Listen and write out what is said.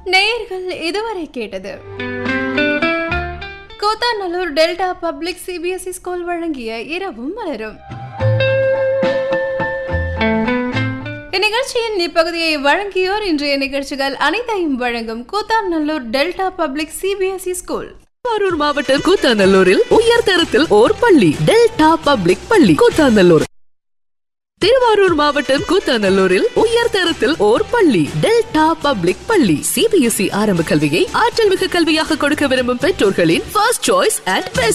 நேயர்கள் இதுவரை கேட்டது Koothanallur delta public CBSE school வழங்கிய இரவும் மலரும் இந்நிகழ்ச்சியின் இப்பகுதியை வழங்கியோர் இன்றைய நிகழ்ச்சிகள் அனைத்தையும் வழங்கும் Koothanallur delta public CBSE school Thiruvarur மாவட்டம் கூத்தாநல்லூரில் உயர் தரத்தில் ஓர் பள்ளி டெல்டா பப்ளிக் பள்ளி கூத்தாநல்லூர் திருவாரூர் மாவட்டம் கூத்தாநல்லூரில் உயர் தரத்தில் ஓர் பள்ளி டெல்டா பப்ளிக் பள்ளி சிபிஎஸ்இ ஆரம்ப கல்வியை ஆற்றல் மிகு கல்வியாக கொடுக்க விரும்பும் பெற்றோர்களின் ஃபர்ஸ்ட் சாய்ஸ் அண்ட் பெஸ்ட்